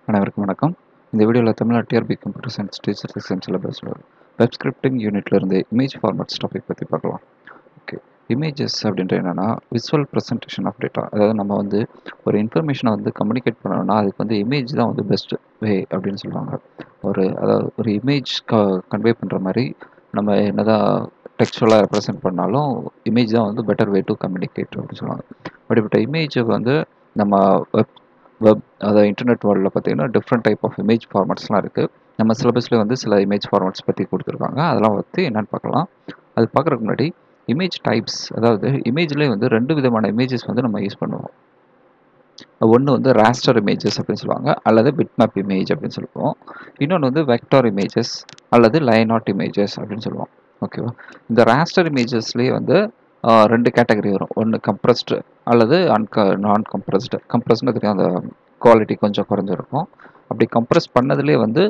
அனைவருக்கும் வணக்கம் இந்த வீடியோவில் Tamil Nadu TRB computer science teacher exam சிலபஸில் வெப் ஸ்கிரிப்டிங் யூனிட்ல இருந்து இமேஜ் ஃபார்மட்ஸ் டாபிக் பற்றி பார்க்கலாம் ஓகே இமேஜஸ் அப்படின்ற என்னென்னா விசுவல் ப்ரெசன்டேஷன் ஆஃப் டேட்டா அதாவது நம்ம வந்து ஒரு இன்ஃபர்மேஷனை வந்து கம்யூனிகேட் பண்ணணும்னா அதுக்கு வந்து இமேஜ் தான் வந்து பெஸ்ட் வே அப்படின்னு சொல்லுவாங்க ஒரு அதாவது ஒரு இமேஜ் க கன்வே பண்ணுற மாதிரி நம்ம என்னதான் டெக்ஸ்டுவலாக ரெப்ரசென்ட் பண்ணாலும் இமேஜ் தான் வந்து பெட்டர் வே டு கம்யூனிகேட் அப்படின்னு சொல்லுவாங்க அப்படிப்பட்ட இமேஜை வந்து நம்ம வெப் வெப் அதாவது இன்டர்நெட் வேர்ல்டில் பார்த்தீங்கன்னா டிஃப்ரெண்ட் டைப் ஆஃப் இமேஜ் ஃபார்மட்ஸ்லாம் இருக்குது நம்ம சிலபஸ்லேயே வந்து சில இமேஜ் ஃபார்மட்ஸ் பற்றி கொடுத்துருக்காங்க அதெல்லாம் பற்றி என்னென்னு பார்க்கலாம் அது பார்க்குறதுக்கு முன்னாடி இமேஜ் டைப்ஸ் அதாவது இமேஜ்லேயே வந்து ரெண்டு விதமான இமேஜஸ் வந்து நம்ம யூஸ் பண்ணுவோம் ஒன்று வந்து ராஸ்டர் இமேஜஸ் அப்படின்னு சொல்லுவாங்க அல்லது பிட்மேப் இமேஜ் அப்படின்னு சொல்லுவோம் இன்னொன்று வந்து வெக்டார் இமேஜஸ் அல்லது லைன் ஆட் இமேஜஸ் அப்படின்னு சொல்லுவோம் ஓகேவா இந்த ராஸ்டர் இமேஜஸ்லேயே வந்து ரெண்டு கேட்டகரி வரும் ஒன்று கம்ப்ரஸ்டு அல்லது அன்க நான் கம்ப்ரஸ்டு கம்ப்ரஸ்னு தெரியும் அந்த குவாலிட்டி கொஞ்சம் குறைஞ்சிருக்கும் அப்படி கம்ப்ரஸ் பண்ணதுலேயே வந்து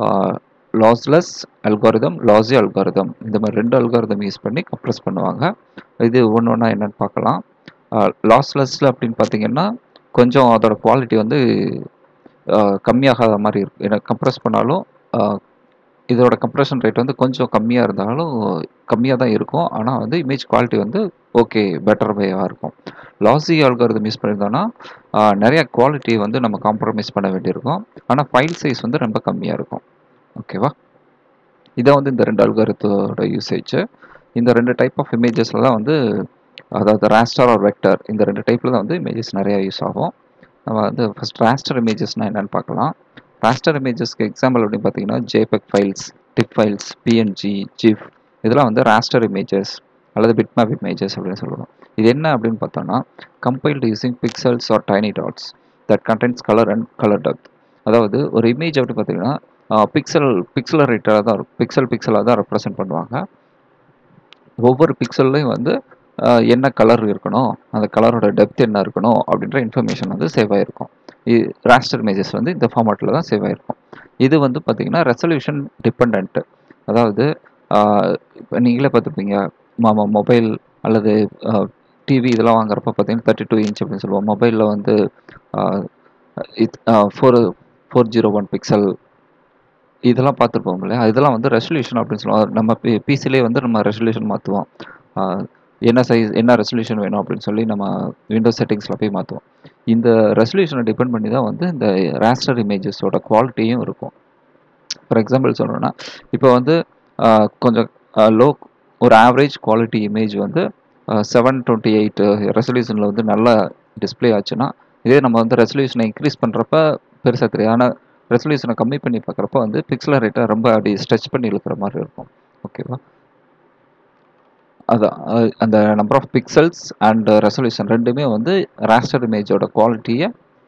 லாஸ்லெஸ் அல்காரிதம் லாஸி அல்காரிதம் இந்த மாதிரி ரெண்டு அல்காரிதம் யூஸ் பண்ணி கம்ப்ரஸ் பண்ணுவாங்க இது ஒன்று ஒன்றா என்னென்னு பார்க்கலாம் லாஸ்லெஸ்ஸில் அப்படின்னு பார்த்தீங்கன்னா கொஞ்சம் அதோட குவாலிட்டி வந்து கம்மியாகாத மாதிரி இருக்கும் ஏன்னா கம்ப்ரஸ் பண்ணாலும் இதோட கம்ப்ரெஷன் ரேட் வந்து கொஞ்சம் கம்மியாக இருந்தாலும் கம்மியாக தான் இருக்கும் ஆனால் வந்து இமேஜ் குவாலிட்டி வந்து ஓகே பெட்டர் வேவாக இருக்கும் லாஸி ஆல்காரதம் யூஸ் பண்ணியிருந்தோன்னா நிறைய குவாலிட்டி வந்து நம்ம காம்ப்ரமைஸ் பண்ண வேண்டியிருக்கும் ஆனால் ஃபைல் சைஸ் வந்து ரொம்ப கம்மியாக இருக்கும் ஓகேவா இதான் வந்து இந்த ரெண்டு அல்காரத்தோட யூசேஜ் இந்த ரெண்டு டைப் ஆஃப் இமேஜஸில் தான் வந்து அதாவது ராஸ்டர் ஆர் வெக்டர் இந்த ரெண்டு டைப்பில் தான் வந்து இமேஜஸ் நிறையா யூஸ் ஆகும் நம்ம வந்து ஃபஸ்ட் ராஸ்டர் இமேஜஸ்னால் என்னென்னு பார்க்கலாம் ராஸ்டர் இமேஜஸ்க்கு எக்ஸாம்பிள் அப்படின்னு பார்த்தீங்கன்னா JPEG files TIFF files PNG GIF இதெல்லாம் வந்து ராஸ்டர் இமேஜஸ் அல்லது பிட்மேப் இமேஜஸ் அப்படின்னு சொல்லுவோம் இது என்ன அப்படின்னு பார்த்தோம்னா compiled using pixels are tiny dots that contents colour and colour depth அதாவது ஒரு இமேஜ் அப்படின்னு பார்த்தீங்கன்னா பிக்சல் பிக்சலரேட்டராக தான் இருக்கும் பிக்சல் பிக்சலாக தான் ரெப்ரசென்ட் பண்ணுவாங்க ஒவ்வொரு பிக்சல்லையும் வந்து என்ன கலர் இருக்கணும் அந்த கலரோட டெப்த் என்ன இருக்கணும் அப்படின்ற இன்ஃபர்மேஷன் வந்து சேவ் ஆகிருக்கும் ராஸ்டர் இமேஜஸ் வந்து இந்த ஃபார்மேட்டில் தான் சேவ் ஆகிருக்கும் இது வந்து பார்த்திங்கன்னா ரெசல்யூஷன் டிபெண்ட்டு அதாவது இப்போ நீங்களே பார்த்துப்பீங்க மாமா மொபைல் அல்லது டிவி இதெல்லாம் வாங்குறப்ப பார்த்தீங்கன்னா தேர்ட்டி டூ இன்ச் அப்படின்னு சொல்லுவோம் மொபைலில் வந்து four four zero one pixel இதெல்லாம் பார்த்துருப்போம் இல்லையா இதெல்லாம் வந்து ரெசல்யூஷன் அப்படின்னு சொல்லுவோம் நம்ம பி பிசிலே வந்து நம்ம ரெசல்யூஷன் மாற்றுவோம் என்ன சைஸ் என்ன ரெசல்யூஷன் வேணும் அப்படின்னு சொல்லி நம்ம விண்டோஸ் செட்டிங்ஸில் போய் மாற்றுவோம் இந்த ரெசல்யூஷனை டிபெண்ட் பண்ணி தான் வந்து இந்த ரேஸ்டர் இமேஜஸோட குவாலிட்டியும் இருக்கும் ஃபார் எக்ஸாம்பிள் சொல்லணும்னா இப்போ வந்து கொஞ்சம் லோ ஒரு ஆவரேஜ் குவாலிட்டி இமேஜ் வந்து செவன் டுவெண்ட்டி எயிட் ரெசல்யூஷனில் வந்து நல்லா டிஸ்பிளே ஆச்சுன்னா இதே நம்ம வந்து ரெசல்யூஷனை இன்க்ரீஸ் பண்ணுறப்ப பெருசாக தெரியும் ஆனால் ரெசல்யூஷனை கம்மி பண்ணி பார்க்குறப்ப வந்து பிக்சல் ரேட்டை ரொம்ப அப்படி ஸ்ட்ரெச் பண்ணி இழுக்கிற மாதிரி இருக்கும் ஓகேவா அதான் அந்த number of pixels and resolution ரெண்டுமே வந்து ராஸ்டர் இமேஜோட குவாலிட்டியை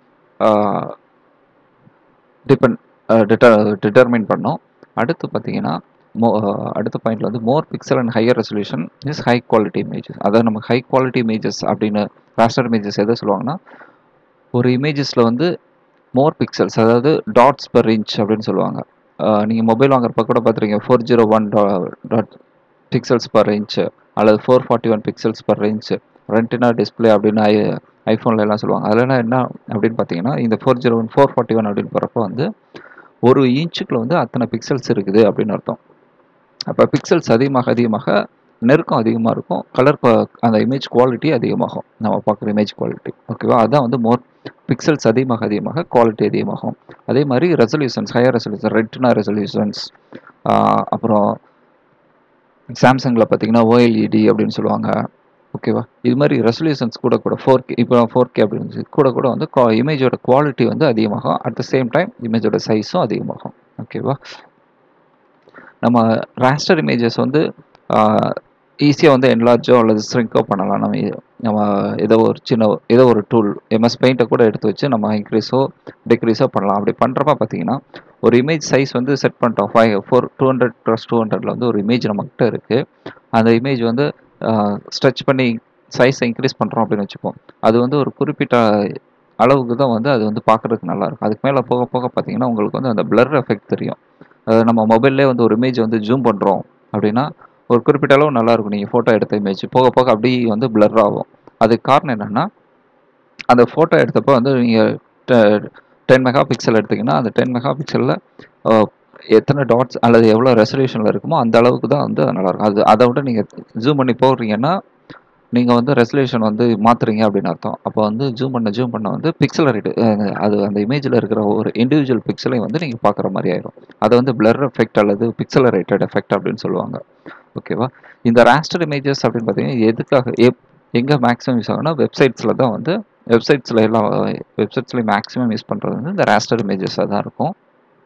டிபெண்ட் டிட்டர் டிட்டர்மைன் பண்ணோம் அடுத்து பார்த்தீங்கன்னா மோ அடுத்த பாயிண்ட்ல வந்து more pixel and higher resolution is high quality images அதாவது நம்ம ஹை குவாலிட்டி இமேஜஸ் அப்படின்னு ராஸ்டர் இமேஜஸ் எதை சொல்லுவாங்கன்னா ஒரு இமேஜஸில் வந்து மோர் பிக்சல்ஸ் அதாவது டாட்ஸ் பர் இன்ச் அப்படின்னு சொல்லுவாங்க நீங்கள் மொபைல் வாங்குறப்ப கூட பார்த்துருக்கீங்க four zero one dot pixels per inch அல்லது four forty one pixels per inch retina display அப்படின்னு ஐ ஐஃபோனில் எல்லாம் சொல்லுவாங்க அதெல்லாம் என்ன அப்படின்னு பார்த்தீங்கன்னா இந்த four zero one four forty one அப்படின்னு போகிறப்ப வந்து ஒரு இன்ச்சுக்குள்ள வந்து அத்தனை பிக்சல்ஸ் இருக்குது அப்படின்னு அர்த்தம் அப்போ பிக்சல்ஸ் அதிகமாக அதிகமாக நெருக்கம் அதிகமாக இருக்கும் கலர் அந்த இமேஜ் குவாலிட்டி அதிகமாகும் நம்ம பார்க்குற இமேஜ் குவாலிட்டி ஓகேவா அதான் வந்து மோர் பிக்சல்ஸ் அதிகமாக அதிகமாக குவாலிட்டி அதிகமாகும் அதே மாதிரி resolutions higher resolution retina resolutions அப்புறம் சாம்சங்கில் பார்த்தீங்கன்னா ஓஎல்இடி அப்படின்னு சொல்லுவாங்க ஓகேவா இது மாதிரி ரெசல்யூஷன்ஸ் கூட கூட ஃபோர் கே இப்போ ஃபோர் கே அப்படின்னு கூட கூட வந்து இமேஜோட குவாலிட்டி வந்து அதிகமாகும் அட் த சேம் டைம் இமேஜோட சைஸும் அதிகமாகும் ஓகேவா நம்ம ராஸ்டர் இமேஜஸ் வந்து ஈஸியாக வந்து என்லார்ஜோ அல்லது ஸ்ட்ரிங்கோ பண்ணலாம் நம்ம நம்ம ஏதோ ஒரு சின்ன ஏதோ ஒரு டூல் எம்எஸ் பெயிண்ட்டை கூட எடுத்து வச்சு நம்ம இன்க்ரீஸோ டிக்ரீஸோ பண்ணலாம் அப்படி பண்ணுறப்ப பார்த்தீங்கன்னா ஒரு இமேஜ் சைஸ் வந்து செட் பண்ணிட்டோம் five four two hundred plus two ஹண்ட்ரட்ல வந்து ஒரு இமேஜ் நம்மகிட்ட இருக்குது அந்த இமேஜ் வந்து ஸ்ட்ரெச் பண்ணி சைஸை இன்க்ரீஸ் பண்ணுறோம் அப்படின்னு வச்சுப்போம் அது வந்து ஒரு குறிப்பிட்ட அளவுக்கு தான் வந்து அது வந்து பார்க்குறதுக்கு நல்லாயிருக்கும் அதுக்கு மேலே போக போக பார்த்தீங்கன்னா உங்களுக்கு வந்து அந்த பிளர் எஃபெக்ட் தெரியும் அதாவது நம்ம மொபைல்லே வந்து ஒரு இமேஜ் வந்து ஜூம் பண்ணுறோம் அப்படின்னா ஒரு குறிப்பிட்ட அளவு நல்லாயிருக்கும் நீங்கள் ஃபோட்டோ எடுத்த இமேஜ் போக போக அப்படி வந்து பிளர் ஆகும் அதுக்கு காரணம் என்னென்னா அந்த ஃபோட்டோ எடுத்தப்போ வந்து நீங்கள் டென் மெகா பிக்சல் எடுத்திங்கன்னா அந்த டென் மெகா பிக்சலில் எத்தனை டாட்ஸ் அல்லது எவ்வளோ ரெசல்யூஷனில் இருக்குமோ அந்த அளவுக்கு தான் வந்து அது நல்லாயிருக்கும் அது அதை விட நீங்கள் ஜூம் பண்ணி போடுறீங்கன்னா நீங்கள் வந்து ரெசல்யூஷன் வந்து மாற்றுறீங்க அப்படின்னு அர்த்தம் அப்போ வந்து ஜூம் பண்ண ஜூம் பண்ண வந்து பிக்சல் ரேட்டு அது அந்த இமேஜில் இருக்கிற ஒரு இண்டிவிஜுவல் பிக்சலையும் வந்து நீங்கள் பார்க்குற மாதிரி ஆயிரும் அதை வந்து பிளர் எஃபெக்ட் அல்லது பிக்சல் ரேட்டட் எஃபெக்ட் அப்படின்னு சொல்லுவாங்க ஓகேவா இந்த ராஸ்டர் இமேஜஸ் அப்படின்னு பார்த்தீங்கன்னா எதுக்காக எப் எங்கே மேக்ஸிமம் யூஸ் ஆகும்னா வெப்சைட்ஸில் தான் வந்து வெப்சைட்ஸில் எல்லாம் வெப்சைட்ஸ்லேயும் மேக்ஸிமம் யூஸ் பண்ணுறது வந்து இந்த ராஸ்டர் இமேஜஸாக தான் இருக்கும்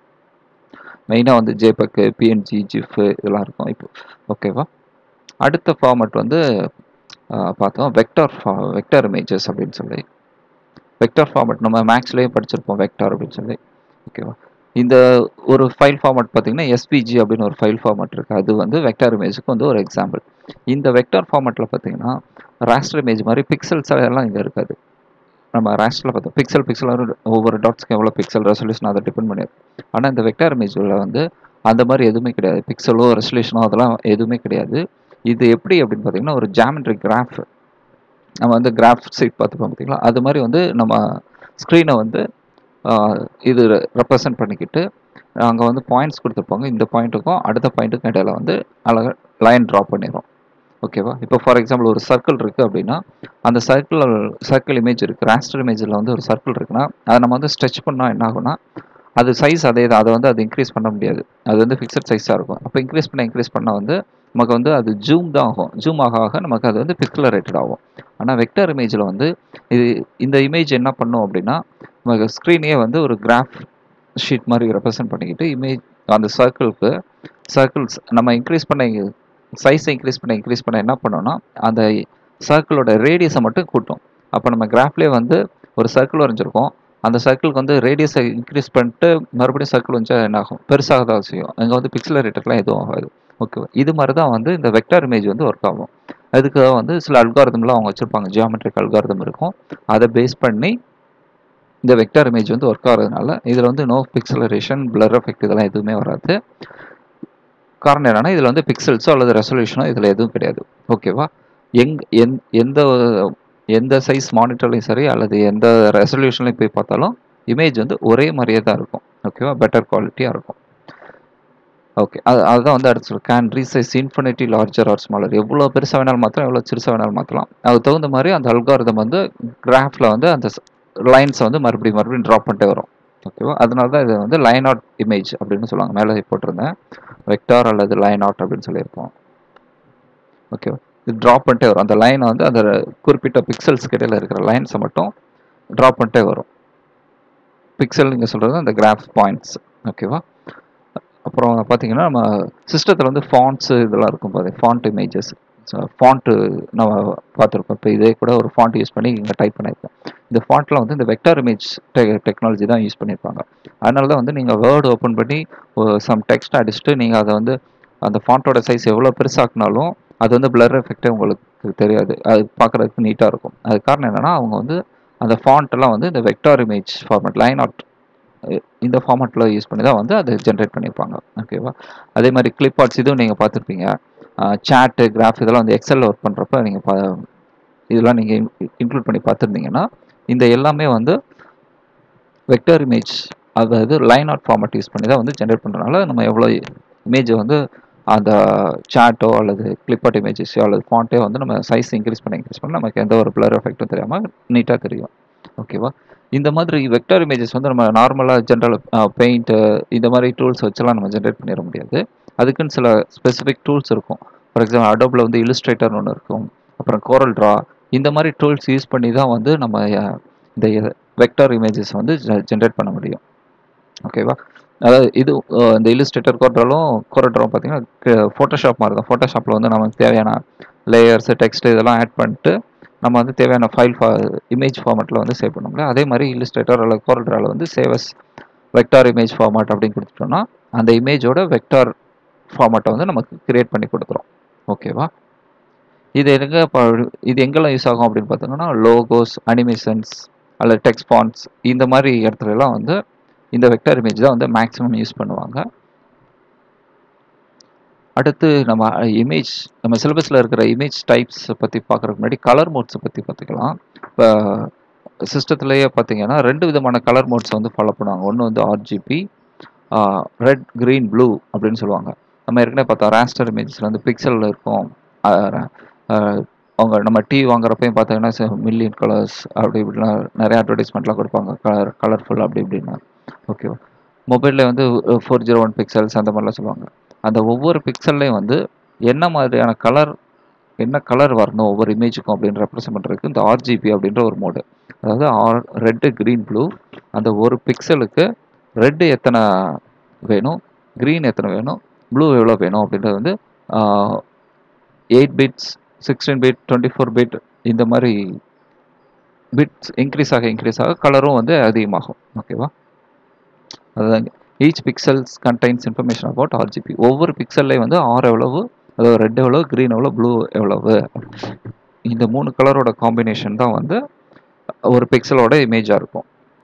மெயினாக வந்து ஜேபக்கு பிஎன்ஜி ஜிஃப் இதெல்லாம் இருக்கும் இப்போ ஓகேவா அடுத்த ஃபார்மட் வந்து பார்த்தோம் வெக்டார் ஃபா வெக்டார் இமேஜஸ் அப்படின்னு சொல்லி வெக்டார் ஃபார்மட் நம்ம மேக்ஸ்லேயே படிச்சிருப்போம் வெக்டார் அப்படின்னு சொல்லி ஓகேவா இந்த ஒரு ஃபைல் ஃபார்மட் பார்த்தீங்கன்னா எஸ்பிஜி அப்படின்னு ஒரு ஃபைல் ஃபார்மட் இருக்குது அது வந்து வெக்டார் இமேஜுக்கு வந்து ஒரு எக்ஸாம்பிள் இந்த வெக்டார் ஃபார்மட்டில் பார்த்தீங்கன்னா ராஸ்டர் இமேஜ் மாதிரி பிக்சல்ஸ் எல்லாம் இங்கே இருக்காது நம்ம ராஸ்டரில் பார்த்தோம் பிக்சல் பிக்சல் ஒவ்வொரு டாட்ஸ்க்கு எவ்வளோ பிக்சல் ரெசல்யூஷன் அதை டிபெண்ட் பண்ணியிருக்கும் ஆனால் இந்த வெக்டார் இமேஜில் வந்து அந்த மாதிரி எதுவுமே கிடையாது பிக்சலோ ரெசல்யூஷனோ அதெல்லாம் எதுவுமே கிடையாது இது எப்படி அப்படின்னு பார்த்தீங்கன்னா ஒரு ஜாமெட்ரி கிராஃப் நம்ம வந்து கிராஃப் சீட் பார்த்துப்போம் பார்த்தீங்களா அது மாதிரி வந்து நம்ம ஸ்க்ரீனை வந்து இது ரெப்ரசன்ட் பண்ணிக்கிட்டு அங்கே வந்து பாயிண்ட்ஸ் கொடுத்துருப்பாங்க இந்த பாயிண்ட்டுக்கும் அடுத்த பாயிண்ட்டுக்கும் இடையில வந்து அழகாக லைன் ட்ரா பண்ணிடும் ஓகேவா இப்போ ஃபார் எக்ஸாம்பிள் ஒரு சர்க்கிள் இருக்குது அப்படின்னா அந்த சர்க்கிள் சர்க்கிள் இமேஜ் இருக்குது ராஸ்டர் இமேஜில் வந்து ஒரு சர்க்கிள் இருக்குன்னா அதை நம்ம வந்து ஸ்ட்ரெச் பண்ணால் என்ன ஆகும்னா அது சைஸ் அதே தான் அதை வந்து அது இன்க்ரீஸ் பண்ண முடியாது அது வந்து ஃபிக்ஸட் சைஸாக இருக்கும் அப்போ இன்க்ரீஸ் பண்ண இன்க்ரீஸ் பண்ணால் வந்து நமக்கு வந்து அது ஜூம் தான் ஆகும் ஜூம் ஆக ஆக நமக்கு அது வந்து பிக்சலரேட்டட் ஆகும் ஆனால் வெக்டர் இமேஜில் வந்து இது இந்த இமேஜ் என்ன பண்ணும் அப்படின்னா நமக்கு ஸ்க்ரீனே வந்து ஒரு கிராஃப் ஷீட் மாதிரி ரெப்ரசென்ட் பண்ணிக்கிட்டு இமேஜ் அந்த சர்க்கிளுக்கு சர்க்கிள்ஸ் நம்ம இன்க்ரீஸ் பண்ண சைஸை இன்க்ரீஸ் பண்ண இன்க்ரீஸ் பண்ண என்ன பண்ணோம்னா அந்த சர்க்கிளோட ரேடியஸை மட்டும் கூட்டும் அப்போ நம்ம கிராஃப்லேயே வந்து ஒரு சர்க்கிள் வரைஞ்சிருக்கோம் அந்த சர்க்கிளுக்கு வந்து ரேடியஸை இன்க்ரீஸ் பண்ணிட்டு மறுபடியும் சர்க்கிள் வச்சா என்ன ஆகும் பெருசாக தான் செய்யும் அங்கே வந்து பிக்சல் ரேட்டர்லாம் எதுவும் ஆகாது ஓகே இது மாதிரி தான் வந்து இந்த வெக்டார் இமேஜ் வந்து ஒர்க் ஆகும் அதுக்கு வந்து சில அல்காரதம்லாம் அவங்க வச்சுருப்பாங்க ஜியாமெட்ரிக் அல்காரதம் இருக்கும் அதை பேஸ் பண்ணி இந்த வெக்டார் இமேஜ் வந்து ஒர்க் ஆகிறதுனால இதில் வந்து நோ பிக்சலரேஷன் பிளர் எஃபெக்ட் இதெல்லாம் எதுவுமே வராது காரணம் என்னன்னா இதில் வந்து பிக்சல்ஸோ அல்லது ரெசல்யூஷனோ இதில் எதுவும் கிடையாது ஓகேவா எங் எந் எந்த எந்த சைஸ் மானிட்டர்லையும் சரி அல்லது எந்த ரெசல்யூஷன்லையும் போய் பார்த்தாலும் இமேஜ் வந்து ஒரே மாதிரியே தான் இருக்கும் ஓகேவா பெட்டர் குவாலிட்டியாக இருக்கும் ஓகே அது அதுதான் வந்து அடுத்து can resize infinity larger or smaller எவ்வளோ பெருசாக வேணாலும் மாற்றலாம் எவ்வளோ சிறுசாக வேணாலும் மாற்றலாம் அதுக்கு தகுந்த மாதிரி அந்த அல்காரதம் வந்து கிராஃபில் வந்து அந்த லைன்ஸை வந்து மறுபடியும் மறுபடியும் ட்ராப் பண்ணிட்டே வரும் ஓகேவா அதனால தான் இது வந்து லைன் அவுட் இமேஜ் அப்படின்னு சொல்லுவாங்க மேலே போட்டிருந்தேன் வெக்டார் அல்லது லைன் அவுட் அப்படின்னு சொல்லியிருப்போம் ஓகேவா இது ட்ராப் பண்ணிட்டே வரும் அந்த லைனை வந்து அந்த குறிப்பிட்ட பிக்சல்ஸ்க்கு இடையில இருக்கிற லைன்ஸை மட்டும் ட்ராப் பண்ணிட்டே வரும் பிக்சல் நீங்கள் சொல்கிறது அந்த கிராஃப் பாயிண்ட்ஸ் ஓகேவா அப்புறம் பார்த்தீங்கன்னா நம்ம சிஸ்டத்தில் வந்து ஃபாண்ட்ஸு இதெல்லாம் இருக்கும் பாரு ஃபாண்ட் இமேஜஸ் ஃபாண்ட்டு நம்ம பார்த்துருப்போம் இப்போ இதே கூட ஒரு ஃபாண்ட் யூஸ் பண்ணி இங்கே டைப் பண்ணியிருக்கேன் இந்த ஃபாண்ட்டில் வந்து இந்த வெக்டார் இமேஜ் டெ டெக்னாலஜி தான் யூஸ் பண்ணியிருப்பாங்க அதனால தான் வந்து நீங்கள் வேர்டு ஓப்பன் பண்ணி சம் டெக்ஸ்ட் அடிச்சுட்டு நீங்கள் அதை வந்து அந்த ஃபாண்ட்டோட சைஸ் எவ்வளோ பெருசாக்குனாலும் அது வந்து பிளர் எஃபெக்டே உங்களுக்கு தெரியாது அது பார்க்குறதுக்கு நீட்டாக இருக்கும் அது காரணம் என்னென்னா அவங்க வந்து அந்த ஃபாண்ட்டெல்லாம் வந்து இந்த vector image format line out இந்த ஃபார்மேட்டில் யூஸ் பண்ணி தான் வந்து அதை ஜென்ரேட் பண்ணியிருப்பாங்க ஓகேவா அதே மாதிரி கிளிப் ஆர்ட்ஸ் இதுவும் நீங்கள் பார்த்துருப்பீங்க சேட்டு கிராஃப் இதெல்லாம் வந்து எக்ஸலில் ஒர்க் பண்ணுறப்ப நீங்கள் பா இதெல்லாம் நீங்கள் இன்க்ளூட் பண்ணி பார்த்துருந்தீங்கன்னா இந்த எல்லாமே வந்து வெக்டர் இமேஜ் அதாவது லைன் அவுட் ஃபார்மேட் யூஸ் பண்ணி தான் வந்து ஜென்ரேட் பண்ணுறதுனால நம்ம எவ்வளோ இமேஜை வந்து அந்த சாட்டோ அல்லது கிளிப்பாட் இமேஜஸோ அல்லது ஃபாண்ட்டோ வந்து நம்ம சைஸ் இன்க்ரீஸ் பண்ண இன்க்ரீஸ் பண்ண நமக்கு எந்த ஒரு பிளர் எஃபெக்ட்டும் தெரியாமல் நீட்டாக தெரியும் ஓகேவா இந்த மாதிரி வெக்டர் இமேஜஸ் வந்து நம்ம நார்மலாக ஜென்ரல் பெயிண்ட்டு இந்த மாதிரி டூல்ஸ் வச்செல்லாம் நம்ம ஜென்ரேட் பண்ணிட முடியாது அதுக்குன்னு சில ஸ்பெசிஃபிக் டூல்ஸ் இருக்கும் ஃபார் எக்ஸாம்பிள் அடோப்பில் வந்து இலிஸ்ட்ரேட்டர்னு ஒன்று இருக்கும் அப்புறம் கோரல் ட்ரா இந்த மாதிரி டூல்ஸ் யூஸ் பண்ணி தான் வந்து நம்ம இந்த வெக்டர் இமேஜஸ் வந்து ஜென்ரேட் பண்ண முடியும் ஓகேவா அதாவது இது இந்த இல்லுஸ்ட்ரேட்டர் கோர்ட்ராலும் கோரட்ராலும் பார்த்தீங்கன்னா ஃபோட்டோஷாப் மாதிரி தான் ஃபோட்டோஷாப்பில் வந்து நமக்கு தேவையான லேயர்ஸு டெக்ஸ்ட் இதெல்லாம் ஆட் பண்ணிட்டு நம்ம வந்து தேவையான ஃபைல் ஃபா இமேஜ் ஃபார்மேட்டில் வந்து சேவ் பண்ணோம்ல அதே மாதிரி இல்லுஸ்ட்ரேட்டர் அல்லது கோரட்ராவில் வந்து சேவஸ் வெக்டார் இமேஜ் ஃபார்மேட் அப்படின்னு கொடுத்துட்டோம்னா அந்த இமேஜோட வெக்டார் ஃபார்மேட்டை வந்து நமக்கு கிரியேட் பண்ணி கொடுத்துரும் ஓகேவா இது எங்கே இது எங்கெல்லாம் யூஸ் ஆகும் அப்படின்னு பார்த்தோம்னா லோகோஸ் அனிமேஷன்ஸ் அல்லது டெக்ஸ்ட் ஃபாண்ட்ஸ் இந்த மாதிரி இடத்துலலாம் வந்து இந்த வெக்டர் இமேஜ் தான் வந்து மேக்ஸிமம் யூஸ் பண்ணுவாங்க அடுத்து நம்ம இமேஜ் நம்ம சிலபஸில் இருக்கிற இமேஜ் டைப்ஸ் பற்றி பார்க்குறதுக்கு முன்னாடி கலர் மோட்ஸை பற்றி பார்த்துக்கலாம் இப்போ சிஸ்டத்துலேயே பார்த்தீங்கன்னா ரெண்டு விதமான கலர் மோட்ஸ் வந்து ஃபாலோ பண்ணுவாங்க ஒன்று வந்து ஆர்ஜிபி ரெட் green ப்ளூ அப்படின்னு சொல்லுவாங்க நம்ம ஏற்கனவே பார்த்தோம் ராஸ்டர் இமேஜஸில் வந்து பிக்சல் இருக்கும் அஹ் அஹ் அவங்க நம்ம டிவி வாங்குறப்பையும் பார்த்தீங்கன்னா மில்லியன் கலர்ஸ் அப்படி இப்படிலாம் நிறைய அட்வர்டைஸ்மெண்ட்லாம் கொடுப்பாங்க கலர் கலர்ஃபுல் அப்படி இப்படின்னு ஓகேவா மொபைலில் வந்து ஃபோர் ஜீரோ ஒன் பிக்சல்ஸ் அந்த மாதிரிலாம் சொல்லுவாங்க அந்த ஒவ்வொரு பிக்சல்லையும் வந்து என்ன மாதிரியான கலர் என்ன கலர் வரணும் ஒவ்வொரு இமேஜுக்கும் அப்படின்னு ரெப்ரசென்ட் பண்ணுறதுக்கு இந்த ஆர்ஜிபி அப்படின்ற ஒரு மோடு அதாவது ஆர் ரெட்டு க்ரீன் ப்ளூ அந்த ஒரு பிக்சலுக்கு ரெட்டு எத்தனை வேணும் க்ரீன் எத்தனை வேணும் ப்ளூ எவ்வளோ வேணும் அப்படின்றது வந்து eight bits sixteen bit twenty four bit இந்த மாதிரி பிட்ஸ் இன்க்ரீஸ் ஆக இன்க்ரீஸ் ஆக கலரும் வந்து அதிகமாகும் ஓகேவா அதுதான் each pixels contains information about RGB ஒவ்வொரு பிக்சல்லையும் வந்து ஆர் எவ்வளவு அதாவது ரெட் எவ்வளோ க்ரீன் எவ்வளோ ப்ளூ எவ்வளவு இந்த மூணு கலரோட காம்பினேஷன் தான் வந்து ஒரு பிக்சலோட இமேஜாக இருக்கும்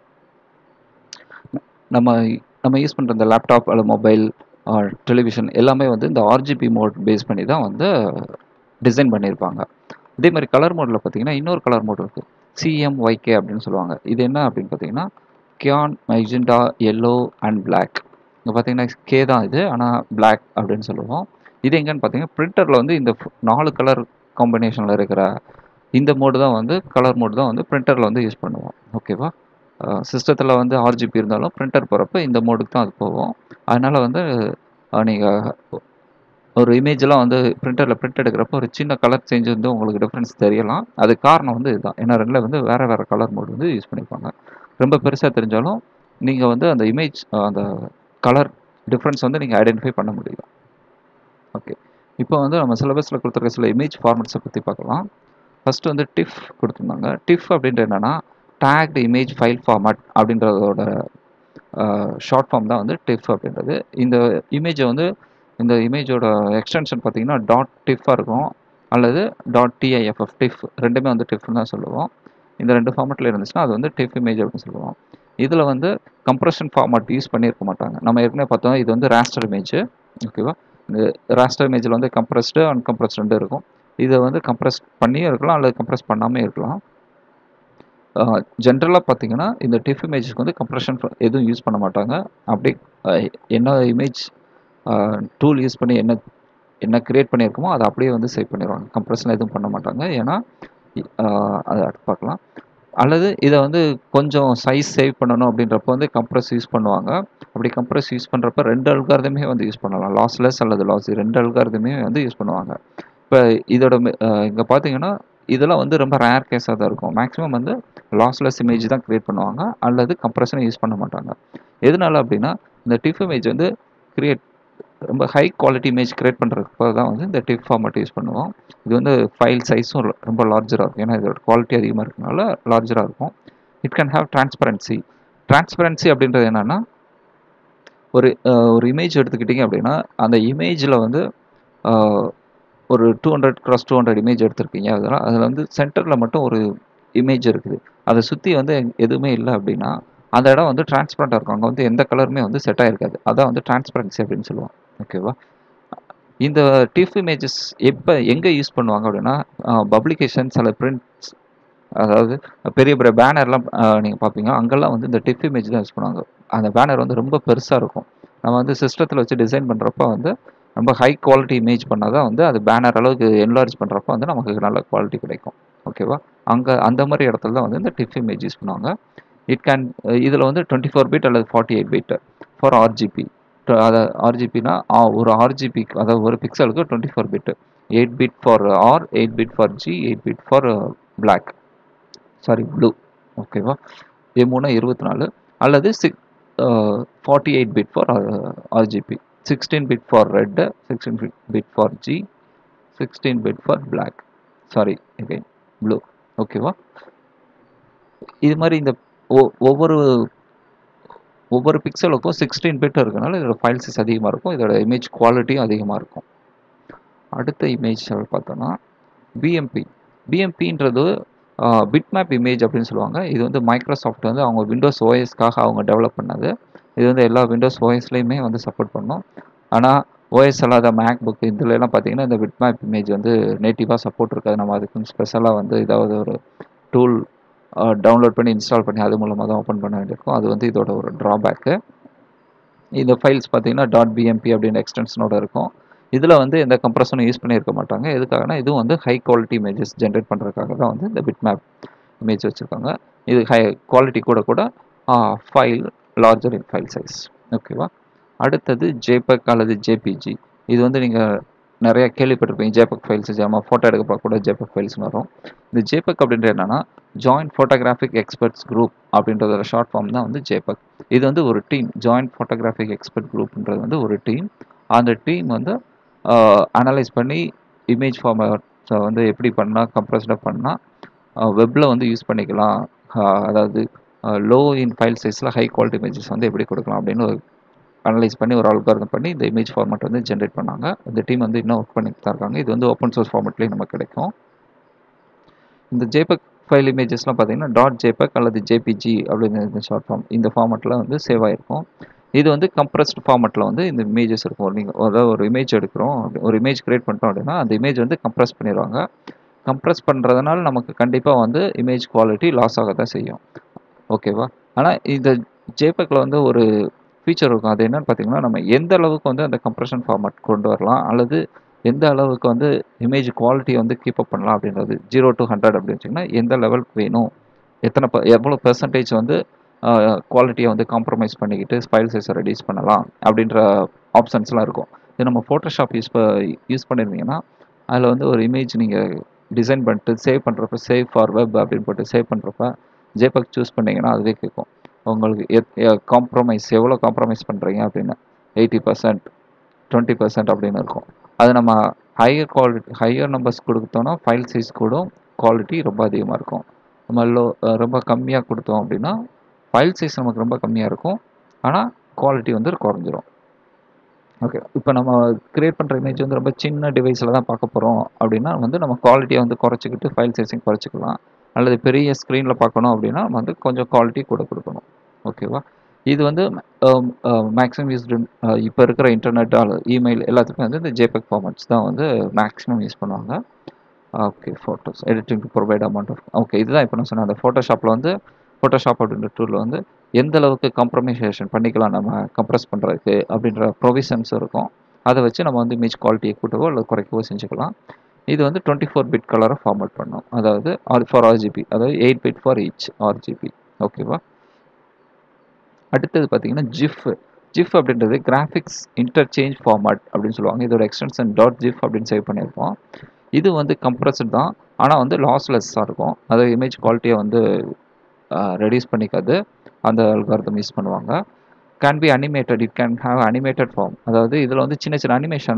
நம்ம நம்ம யூஸ் பண்ணுற இந்த லேப்டாப் அல்லது மொபைல் டெலிவிஷன் எல்லாமே வந்து இந்த ஆர்ஜிபி மோட் பேஸ் பண்ணி தான் வந்து டிசைன் பண்ணியிருப்பாங்க இதே மாதிரி கலர் மோடில் பார்த்தீங்கன்னா இன்னொரு கலர் மோட் இருக்குது சிஎம்ஒய்கே அப்படின்னு சொல்லுவாங்க இது என்ன அப்படின்னு பார்த்தீங்கன்னா cyan magenta yellow and black இங்கே பார்த்தீங்கன்னா கே தான் இது ஆனால் பிளாக் அப்படின்னு சொல்லுவோம் இது எங்கன்னு பார்த்தீங்கன்னா பிரிண்டரில் வந்து இந்த ஃபு- நாலு கலர் காம்பினேஷனில் இருக்கிற இந்த மோடு தான் வந்து கலர் மோடு தான் வந்து பிரிண்டரில் வந்து யூஸ் பண்ணுவோம் ஓகேவா சிஸ்டத்தில் வந்து ஆர்ஜிபி இருந்தாலும் பிரிண்டர் போகிறப்ப இந்த மோடுக்கு தான் அது போகும் அதனால் வந்து நீங்கள் ஒரு இமேஜெலாம் வந்து பிரிண்டரில் பிரிண்ட் எடுக்கிறப்போ ஒரு சின்ன கலர் சேஞ்ச் வந்து உங்களுக்கு டிஃப்ரென்ஸ் தெரியலாம் அது காரணம் வந்து இதுதான் ஏன்னா ரெண்டில் வந்து வேறு வேறு கலர் மோடு வந்து யூஸ் பண்ணியிருப்பாங்க ரொம்ப பெருசாக தெரிஞ்சாலும் நீங்கள் வந்து அந்த இமேஜ் அந்த கலர் டிஃப்ரென்ஸ் வந்து நீங்கள் ஐடென்டிஃபை பண்ண முடியும் ஓகே இப்போ வந்து நம்ம சிலபஸில் கொடுத்துருக்க சில இமேஜ் ஃபார்மட்ஸை பற்றி பார்க்கலாம் ஃபர்ஸ்ட் வந்து டிஃப் கொடுத்துருந்தாங்க டிஃப் அப்படின்ற என்னன்னா டேக்டு இமேஜ் ஃபைல் ஃபார்மட் அப்படின்றதோட ஷார்ட் ஃபார்ம் தான் வந்து டிஃப் அப்படின்றது இந்த இமேஜை வந்து இந்த இமேஜோட எக்ஸ்டென்ஷன் பார்த்தீங்கன்னா டாட் டிஃபாக இருக்கும் அல்லது டாட் டிஐஎஃப்எஃப் டிஃப் ரெண்டுமே வந்து டிஃப்னு தான் சொல்லுவோம் இந்த ரெண்டு ஃபார்மட்டில் இருந்துச்சுன்னா அது வந்து டிஃப் இமேஜ் அப்படின்னு சொல்லுவோம் இதில் வந்து கம்ப்ரஷன் ஃபார்மட் யூஸ் பண்ணியிருக்க மாட்டாங்க நம்ம ஏற்கனவே பார்த்தோம் இது வந்து ராஸ்டர் இமேஜ் ஓகேவா இந்த ராஸ்டர் இமேஜில் வந்து கம்ப்ரஸ்டு அன்கம்ப்ரஸ்ட் ரெண்டு இருக்கும் இதை வந்து கம்ப்ரஸ் பண்ணியும் இருக்கலாம் அல்லது கம்ப்ரஸ் பண்ணாமல் இருக்கலாம் ஜென்ரலாக பார்த்தீங்கன்னா இந்த டிஃப் இமேஜஸ்க்கு வந்து கம்ப்ரஷன் எதுவும் யூஸ் பண்ண மாட்டாங்க அப்படி அஹ், என்ன இமேஜ் டூல் யூஸ் பண்ணி என்ன என்ன கிரியேட் பண்ணியிருக்கோமோ அதை அப்படியே வந்து சேவ் பண்ணிடுவாங்க கம்ப்ரஷன் எதுவும் பண்ண மாட்டாங்க ஏன்னா அஹ், அதை அடுத்து பார்க்கலாம் அல்லது இதை வந்து கொஞ்சம் சைஸ் சேவ் பண்ணணும் அப்படின்றப்ப வந்து கம்ப்ரஸ் யூஸ் பண்ணுவாங்க அப்படி கம்ப்ரஸ் யூஸ் பண்ணுறப்ப ரெண்டு அல்காரதமே வந்து யூஸ் பண்ணலாம் லாஸ்லெஸ் அல்லது லாஸ் ரெண்டு அல்காரதமே வந்து யூஸ் பண்ணுவாங்க இப்போ இதோட இங்கே பார்த்தீங்கன்னா இதெல்லாம் வந்து ரொம்ப ரேர் கேஸாக தான் இருக்கும் மேக்ஸிமம் வந்து லாஸ்லெஸ் இமேஜ் தான் கிரியேட் பண்ணுவாங்க அல்லது கம்ப்ரஷனை யூஸ் பண்ண மாட்டாங்க எதனால அப்படின்னா இந்த டிஃப் இமேஜ் வந்து கிரியேட் ரொம்ப ஹை குவாலிட்டி இமேஜ் கிரியேட் பண்ணுறதுக்கு தான் வந்து இந்த டிஃப் ஃபார்மட் யூஸ் பண்ணுவோம் இது வந்து ஃபைல் சைஸும் ரொம்ப லார்ஜராக இருக்கும் ஏன்னா இதோட குவாலிட்டி அதிகமாக இருக்கனால லார்ஜராக இருக்கும் it can have transparency transparency அப்படின்றது என்னன்னா ஒரு அஹ், ஒரு இமேஜ் எடுத்துக்கிட்டிங்க அப்படின்னா அந்த இமேஜில் வந்து அஹ், ஒரு two hundred cross two hundred image எடுத்திருக்கீங்க அதெல்லாம் அதில் வந்து சென்டரில் மட்டும் ஒரு இமேஜ் இருக்குது அதை சுற்றி வந்து எங்க- எதுவுமே இல்லை அப்படின்னா அந்த இடம் வந்து டிரான்ஸ்பரண்ட்டாக இருக்கும் அங்கே வந்து எந்த கலருமே வந்து செட் ஆகிருக்காது அதான் வந்து டிரான்ஸ்பரன்சி அப்படின்னு சொல்லுவோம் ஓகேவா இந்த டிஃப் இமேஜஸ் எப்போ எங்கே யூஸ் பண்ணுவாங்க அப்படின்னா பப்ளிகேஷன்ஸ் அல்லது பிரிண்ட்ஸ் அதாவது பெரிய பெரிய பேனர்லாம் நீங்கள் பார்ப்பீங்க அங்கெல்லாம் வந்து இந்த டிஃப் இமேஜ் தான் யூஸ் பண்ணுவாங்க அந்த பேனர் வந்து ரொம்ப பெருசாக இருக்கும் நம்ம வந்து சிஸ்டத்தில் வச்சு டிசைன் பண்ணுறப்ப வந்து ரொம்ப ஹை குவாலிட்டி இமேஜ் பண்ணால் தான் வந்து அது பேனர் அளவுக்கு என்லார்ஜ் பண்ணுறப்ப வந்து நமக்கு நல்ல குவாலிட்டி கிடைக்கும் ஓகேவா அங்கே அந்த மாதிரி இடத்துல தான் வந்து இந்த டிஃப் இமேஜ் யூஸ் பண்ணுவாங்க இட் கேன் இதில் வந்து டுவெண்ட்டி ஃபோர் பிட் அல்லது forty eight bit for RGB அதாவது ஆர்ஜிபினா ஒரு ஆர்ஜிபி அதாவது ஒரு பிக்சலுக்கு twenty four bit eight bit for R eight bit for G eight bit for black sorry blue ஓகேவா இது மூணு இருபத்தி நாலு அல்லது சிக் forty eight bit for RGB sixteen bit for red sixteen bit for G sixteen bit for black sorry again blue ஓகேவா இது மாதிரி இந்த ஒ- ஒவ்வொரு ஒவ்வொரு பிக்சலுக்கும் சிக்ஸ்டீன் பிட் இருக்கனால இதோட ஃபைல் சைஸ் அதிகமாக இருக்கும் இதோட இமேஜ் குவாலிட்டியும் அதிகமாக இருக்கும் அடுத்த இமேஜ் பார்த்தோன்னா பிஎம்பி பிஎம்பின்றது பிட்மேப் இமேஜ் அப்படின்னு சொல்லுவாங்க இது வந்து மைக்ரோசாஃப்ட் வந்து அவங்க விண்டோஸ் ஓஎஸ்க்காக அவங்க டெவலப் பண்ணது இது வந்து எல்லா விண்டோஸ் ஓஎஸ்லேயுமே வந்து சப்போர்ட் பண்ணும் ஆனால் ஓஎஸ் அல்லாத மேக் புக் இதுலலாம் பார்த்தீங்கன்னா இந்த பிட்மேப் இமேஜ் வந்து நேட்டிவாக சப்போர்ட் இருக்காது நம்ம அதுக்குன்னு ஸ்பெஷலாக வந்து ஏதாவது ஒரு டூல் டவுன்லோட் பண்ணி இன்ஸ்டால் பண்ணி அது மூலமாக தான் ஓப்பன் பண்ண வேண்டியிருக்கும் அது வந்து இதோட ஒரு ட்ராபேக்கு இந்த ஃபைல்ஸ் பார்த்தீங்கன்னா டாட் பிஎம்பி அப்படின்னு எக்ஸ்டென்ஷனோட இருக்கும் இதில் வந்து எந்த கம்ப்ரஷனும் யூஸ் பண்ணியிருக்க மாட்டாங்க எதுக்காகனா இதுவும் வந்து ஹை குவாலிட்டி இமேஜஸ் ஜென்ரேட் பண்ணுறதுக்காக தான் வந்து இந்த பிட் மேப் இமேஜ் வச்சுருக்காங்க இது ஹை குவாலிட்டி கூட கூட file larger in file size ஓகேவா அடுத்தது ஜேபக் அல்லது ஜேபிஜி இது வந்து நீங்கள் நிறைய கேள்விப்பட்டிருப்பீங்க ஜேபக் ஃபைல்ஸ் ஜாமா ஃபோட்டோ எடுக்க கூட ஜேபக் ஃபைல்ஸ்னு வரும் இந்த ஜேபக் அப்படின்றது என்னன்னா ஜாயிண்ட் ஃபோட்டோகிராஃபிக் எக்ஸ்பர்ட்ஸ் குரூப் அப்படின்றதோட ஷார்ட் ஃபார்ம் தான் வந்து ஜேபக் இது வந்து ஒரு டீம் ஜாயிண்ட் ஃபோட்டோகிராஃபிக் எக்ஸ்பர்ட் குரூப்ன்றது வந்து ஒரு டீம் அந்த டீம் வந்து அனலைஸ் பண்ணி இமேஜ் ஃபார்மேட்ஸை வந்து எப்படி பண்ணால் கம்ப்ரஸ்டாக பண்ணால் வெப்பில் வந்து யூஸ் பண்ணிக்கலாம் அதாவது லோ இன் ஃபைல் சைஸில் ஹை குவாலிட்டி இமேஜஸ் வந்து எப்படி கொடுக்கலாம் அப்படின்னு ஒரு அனலைஸ் பண்ணி ஒரு அல்காரதம் பண்ணி இந்த இமேஜ் ஃபார்மேட் வந்து ஜென்ரேட் பண்ணாங்க இந்த டீம் வந்து இன்னும் ஒர்க் பண்ணிட்டு தான் இருக்காங்க இது வந்து ஓப்பன் சோர்ஸ் ஃபார்மேட்லேயும் நமக்கு கிடைக்கும் இந்த ஜேபக் ஃபைல் இமேஜஸ்லாம் பார்த்தீங்கன்னா டாட் ஜேபக் அல்லது ஜேபிஜி அப்படின்னு இந்த ஷார்ட் ஃபார்ம் இந்த ஃபார்மேட்டில் வந்து சேவ் ஆகிருக்கும் இது வந்து கம்ப்ரஸ்ட் ஃபார்மேட்டில் வந்து இந்த இமேஜஸ் இருக்கும் நீங்கள் அதாவது ஒரு இமேஜ் எடுக்கிறோம் ஒரு இமேஜ் க்ரியேட் பண்ணிட்டோம் அப்படின்னா அந்த இமேஜ் வந்து கம்ப்ரஸ் பண்ணிடுவாங்க கம்ப்ரஸ் பண்ணுறதுனால நமக்கு கண்டிப்பாக வந்து இமேஜ் குவாலிட்டி லாஸ் ஆக தான் செய்யும் ஓகேவா ஆனால் இந்த ஜேபக்கில் வந்து ஒரு ஃபீச்சர் இருக்கும் அது என்னன்னு பார்த்தீங்கன்னா நம்ம எந்த அளவுக்கு வந்து அந்த கம்ப்ரஷன் ஃபார்மேட் கொண்டு வரலாம் அல்லது எந்த அளவுக்கு வந்து இமேஜ் குவாலிட்டியை வந்து கீப் அப் பண்ணலாம் அப்படின்றது ஜீரோ டு ஹண்ட்ரட் அப்படின்னு வச்சிங்கன்னா எந்த லெவலுக்கு வேணும் எத்தனை ப எவ்வளோ பெர்சன்டேஜ் வந்து குவாலிட்டியை வந்து காம்ப்ரமைஸ் பண்ணிக்கிட்டு ஃபைல் சைஸை ரெடியூஸ் பண்ணலாம் அப்படின்ற ஆப்ஷன்ஸ்லாம் இருக்கும் இது நம்ம ஃபோட்டோஷாப் யூஸ் ப யூஸ் பண்ணியிருந்தீங்கன்னா அதில் வந்து ஒரு இமேஜ் நீங்கள் டிசைன் பண்ணிட்டு சேவ் பண்ணுறப்ப சேவ் ஃபார் வெப் அப்படின்னு போட்டு சேவ் பண்ணுறப்ப ஜேபக் சூஸ் பண்ணிங்கன்னா அதுவே கேட்கும் உங்களுக்கு எத் காம்ப்ரமைஸ் எவ்வளோ காம்ப்ரமைஸ் பண்ணுறீங்க அப்படின்னு எயிட்டி பர்சன்ட் டுவெண்ட்டி பர்சன்ட் அப்படின்னு இருக்கும் அது நம்ம ஹையர் குவாலிட்டி ஹையர் நம்பர்ஸ் கொடுத்தோன்னா ஃபைல் சைஸ் கூட குவாலிட்டி ரொம்ப அதிகமாக இருக்கும் நம்ம லோ ரொம்ப கம்மியாக கொடுத்தோம் அப்படின்னா ஃபைல் சைஸ் நமக்கு ரொம்ப கம்மியாக இருக்கும் ஆனால் குவாலிட்டி வந்து குறைஞ்சிரும் ஓகே இப்போ நம்ம க்ரியேட் பண்ணுற இமேஜ் வந்து ரொம்ப சின்ன டிவைஸில் தான் பார்க்க போகிறோம் அப்படின்னா வந்து நம்ம குவாலிட்டியை வந்து குறைச்சிக்கிட்டு ஃபைல் சைஸிங் குறைச்சிக்கலாம் அல்லது பெரிய ஸ்க்ரீனில் பார்க்கணும் அப்படின்னா நம்ம வந்து கொஞ்சம் குவாலிட்டி கூட கொடுக்கணும் ஓகேவா இது வந்து மேக்ஸிமம் யூஸ்டு இப்போ இருக்கிற இன்டர்நெட் இமெயில் எல்லாத்துக்குமே வந்து இந்த ஜேபெக் ஃபார்மேட்ஸ் தான் வந்து மேக்ஸிமம் யூஸ் பண்ணுவாங்க okay photos editing to provide amount of okay இதுதான் இப்போ நான் சொன்னேன் அந்த ஃபோட்டோஷாப்பில் வந்து ஃபோட்டோஷாப் அப்படின்ற டூலில் வந்து எந்த அளவுக்கு கம்ப்ரமைசேஷன் பண்ணிக்கலாம் நம்ம கம்ப்ரஸ் பண்ணுறதுக்கு அப்படின்ற ப்ரொவிஷன்ஸ் இருக்கும் அதை வச்சு நம்ம வந்து இமேஜ் குவாலிட்டியை கூட்டவோ அல்லது குறைக்கவோ செஞ்சுக்கலாம் இது வந்து டுவெண்ட்டி ஃபோர் பிட் கலரை ஃபார்மேட் பண்ணும் அதாவது ஆர் ஃபார் ஆர்ஜிபி அதாவது eight bit for each RGB ஓகேவா அடுத்தது பார்த்தீங்கன்னா ஜிஃப் ஜிஃப் அப்படின்றது கிராஃபிக்ஸ் இன்டர்சேஞ்ச் ஃபார்மேட் அப்படின்னு சொல்லுவாங்க இதோட எக்ஸ்டென்ஷன் டாட் ஜிஃப் அப்படின்னு சேவ் பண்ணியிருப்போம் இது வந்து கம்ப்ரஸ்ட் தான் ஆனால் வந்து லாஸ்லெஸ்ஸாக இருக்கும் அதாவது இமேஜ் குவாலிட்டியை வந்து ரெடியூஸ் பண்ணிக்காது அந்த அல்காரதம் யூஸ் பண்ணுவாங்க can be animated it can have animated form அதாவது இதில் வந்து சின்ன சின்ன அனிமேஷன்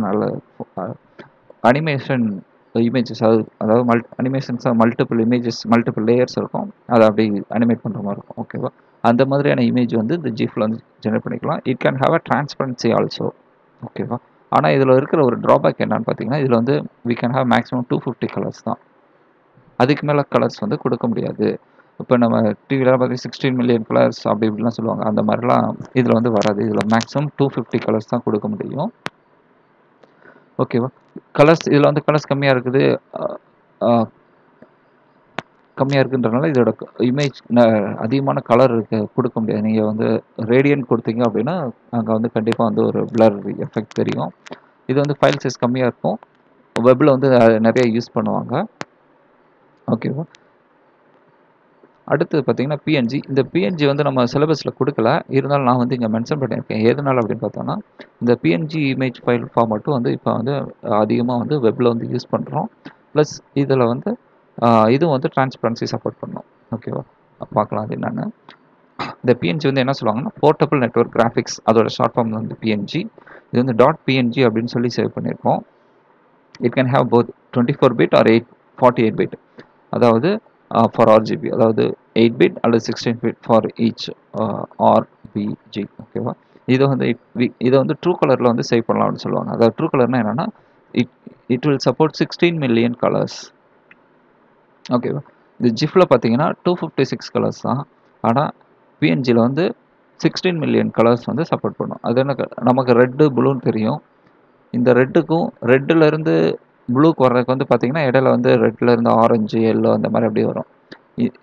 அனிமேஷன் இமேஜஸ் அது அதாவது மல் animations multiple images multiple layers இருக்கும் அதை அப்படி அனிமேட் பண்ணுற மாதிரி இருக்கும் ஓகேவா அந்த மாதிரியான இமேஜ் வந்து இந்த ஜிஃபில் வந்து ஜெனரேட் பண்ணிக்கலாம் it can have a transparency also ஓகேவா ஆனால் இதில் இருக்கிற ஒரு ட்ராபேக் என்னன்னு பார்த்தீங்கன்னா இதில் வந்து we can have maximum two fifty colours தான் அதுக்கு மேலே கலர்ஸ் வந்து கொடுக்க முடியாது இப்போ நம்ம டிவியில் பார்த்தீங்கன்னா சிக்ஸ்டீன் மில்லியன் கலர்ஸ் அப்படி இப்படிலாம் சொல்லுவாங்க அந்த மாதிரிலாம் இதில் வந்து வராது இதில் மேக்ஸிமம் டூ ஃபிஃப்டி கலர்ஸ் தான் கொடுக்க முடியும் ஓகேவா கலர்ஸ் இதில் வந்து கலர்ஸ் கம்மியாக இருக்குது கம்மியாக இருக்குன்றனால இதோட இமேஜ் அதிகமான கலர் இருக்க கொடுக்க முடியாது நீங்கள் வந்து ரேடியன்ட் கொடுத்தீங்க அப்படின்னா அங்கே வந்து கண்டிப்பாக வந்து ஒரு பிளர் எஃபெக்ட் தெரியும் இது வந்து ஃபைல் சைஸ் கம்மியாக இருக்கும் வெப்பில் வந்து நிறைய யூஸ் பண்ணுவாங்க ஓகேவா அடுத்து பார்த்தீங்கன்னா பிஎன்ஜி இந்த பிஎன்ஜி வந்து நம்ம சிலபஸில் கொடுக்கல இருந்தாலும் நான் வந்து இங்கே மென்ஷன் பண்ணியிருக்கேன் எதனால் அப்படின்னு பார்த்தோன்னா இந்த பிஎன்ஜி இமேஜ் ஃபைல் ஃபார்மேட்டும் வந்து இப்போ வந்து அதிகமாக வந்து வெப்பில் வந்து யூஸ் பண்ணுறோம் ப்ளஸ் இதில் வந்து இதுவும் வந்து டிரான்ஸ்பரன்சி சப்போர்ட் பண்ணும் ஓகேவா பார்க்கலாம் அது என்னென்னு இந்த பிஎன்ஜி வந்து என்ன சொல்லுவாங்கன்னா போர்ட்டபிள் நெட்ஒர்க் கிராஃபிக்ஸ் அதோட ஷார்ட் ஃபார்ம் வந்து பிஎன்ஜி இது வந்து டாட் பிஎன்ஜி அப்படின்னு சொல்லி சேவ் பண்ணியிருக்கோம் it can have both twenty four bit or eight forty eight bit அதாவது ஃபார் ஆர்ஜிபி அதாவது எயிட் பிட் அல்லது sixteen bit for each RBG ஓகேவா இதை வந்து இதை வந்து ட்ரூ கலரில் வந்து சேவ் பண்ணலாம் அப்படின்னு சொல்லுவாங்க அதாவது ட்ரூ கலர்னா என்னென்னா it it will support sixteen million colours ஓகேவா இந்த ஜிஃபில் பார்த்தீங்கன்னா டூ ஃபிஃப்டி சிக்ஸ் கலர்ஸ் தான் ஆனால் பிஎன்ஜியில் வந்து சிக்ஸ்டீன் மில்லியன் கலர்ஸ் வந்து சப்போர்ட் பண்ணும் அது என்ன நமக்கு ரெட்டு ப்ளூன்னு தெரியும் இந்த ரெட்டுக்கும் ரெட்டுலேருந்து ப்ளூக்கு வர்றதுக்கு வந்து பார்த்தீங்கன்னா இடையில வந்து ரெட்லேருந்து ஆரஞ்சு எல்லோ அந்த மாதிரி அப்படியே வரும்